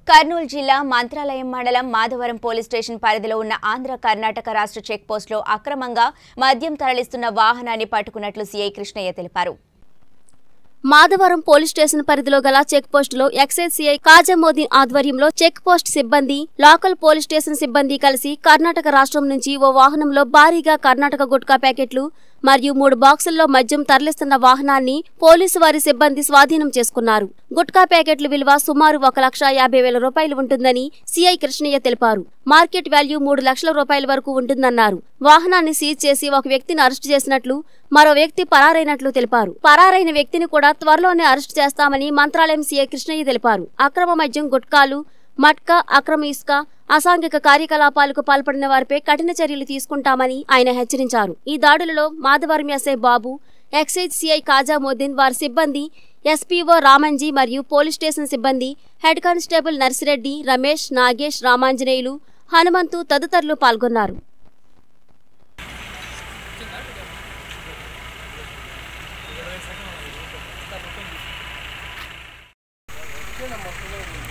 కర్నూలు జిల్లా మంత్రాలయం మండలం Madhavaram police station పరిధిలో ఉన్న ఆంధ్ర కర్ణాటక రాష్ట్ర చెక్ పోస్టులో అక్రమంగా మద్యం తరలిస్తున్న వాహనాన్ని పట్టుకున్నట్లు సీఐ కృష్ణయ్య తెలిపారు మాధవరం పోలీస్ స్టేషన్ పరిధిలో గల చెక్ పోస్టులో ఎక్సైజ్ సిఐ కాజమోదీన్ ఆధ్వర్యంలో చెక్ పోస్ట్ సిబ్బంది లోకల్ పోలీస్ స్టేషన్ సిబ్బంది కలిసి కర్ణాటక రాష్ట్రం నుంచి ఓ వాహనంలో భారీగా కర్ణాటక గుట్కా ప్యాకెట్లు మరియు మూడు బాక్సుల్లో మద్యం తరలిస్తున్న వాహనాన్ని పోలీసు వారి సిబ్బంది స్వాధీనం చేసుకున్నారు గుట్కా ప్యాకెట్ల విలువ సుమారు ఒక లక్ష యాభై వేల రూపాయలు ఉంటుందని సిఐ కృష్ణయ్య తెలిపారు మార్కెట్ వాల్యూ మూడు లక్షల రూపాయల వరకు ఉంటుందన్నారు వాహనాన్ని సీజ్ చేసి ఒక వ్యక్తిని అరెస్టు చేసినట్లు మరో వ్యక్తి పరారైనట్లు తెలిపారు పరారైన వ్యక్తిని కూడా త్వరలోనే అరెస్టు చేస్తామని మంత్రాలయం సీఐ కృష్ణయ్య తెలిపారు అక్రమ మద్యం గుట్కాలు మట్కా అక్రమ ఇసుక అసాంఘిక కార్యకలాపాలకు పాల్పడిన వారిపై కఠిన చర్యలు తీసుకుంటామని ఆయన హెచ్చరించారు ఈ దాడులలో Madhavaram SI Babu excise CI Kajamoddin వారి సిబ్బంది ఎస్పీఓ రామంజీ మరియు పోలీస్ స్టేషన్ సిబ్బంది హెడ్ కానిస్టేబుల్ నర్సిరెడ్డి రమేష్ నాగేష్ రామాంజనేయులు హనుమంతు తదితరులు పాల్గొన్నారు Tiene